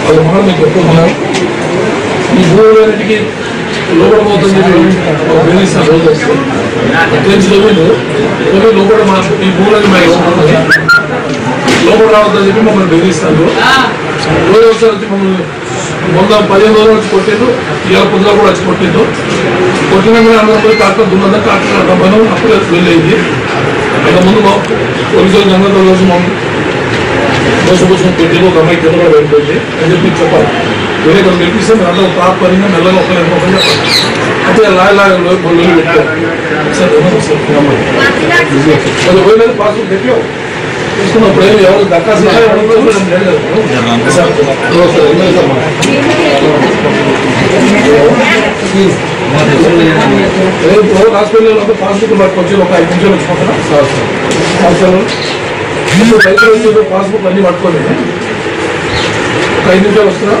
వాళ్ళ మాట మీకు చెప్పుకుంటున్నాం ఈ భూములన్నిటికీ లోపల పోతుంది బెదిరిస్తాను రోజు వస్తే తెలిసి తొమ్మిది తొమ్మిది లోపల మా ఈ భూములని మా ఇష్టం ఉంటుంది లోపల రావద్దని చెప్పి మమ్మల్ని బెదిరిస్తాను రోజు ఒకసారి వచ్చి మమ్మల్ని మొన్న పదిహేను రోజులు వచ్చి కొట్టిండు ఇవాళ పొద్దున కూడా వచ్చి కొట్టిండు కొట్టిన మీద అందరం పోయి ట్రాక్టర్ దున్నదా ట్రాక్టర్ డబ్బాను అప్పుడే వెళ్ళేది అంత ముందు మా పోలీసులు జనంతో రోజు మమ్మల్ని మోసపోసిన పెట్టింది ఒక అమ్మాయి కింద కూడా వెళ్ళిపోయింది అని చెప్పి చెప్పాలి వేరే కొన్ని గెలిపిస్తే మీరు అందరూ తాప్ పనిగా మెల్లగా ఒక రెండు ఒకటి చెప్పాలి అంటే లాయ లాయ బొల్లు పెట్టారు సార్ ఏమన్నా సార్ ఈ అమ్మాయి అది పోయినది పాస్బుక్ పెట్టావు తీసుకున్నప్పుడు ఏమి ఎవరు దక్కాల్సిన ఎవరు కూడా నేను లేదు కదా. సార్ ఓ సార్ ఎమ్మెల్యే సార్ మా. ఏ ఇప్పుడు హాస్పిటల్లో పాస్బుక్ పట్టుకొచ్చి ఒక ఐదు నిమిషాలు వచ్చిపోతున్నా సార్ సార్ హాస్పిటల్ ఇప్పుడు రైతులు వచ్చి పాస్బుక్ అన్ని పట్టుకోండి ఒక ఐదు నిమిషాలు వస్తున్నా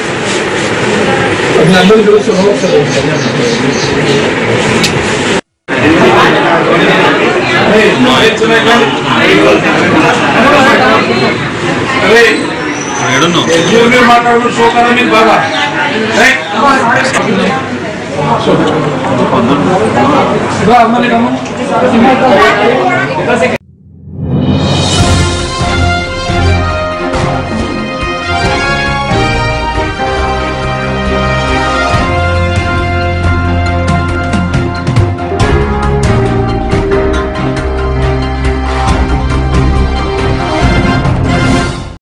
అది అందరికీ తెలుస్తున్నావు ఒకసారి మాట్లాడుతూ షోకాల మీకు బాగా రా అమ్మ నీకమ్మ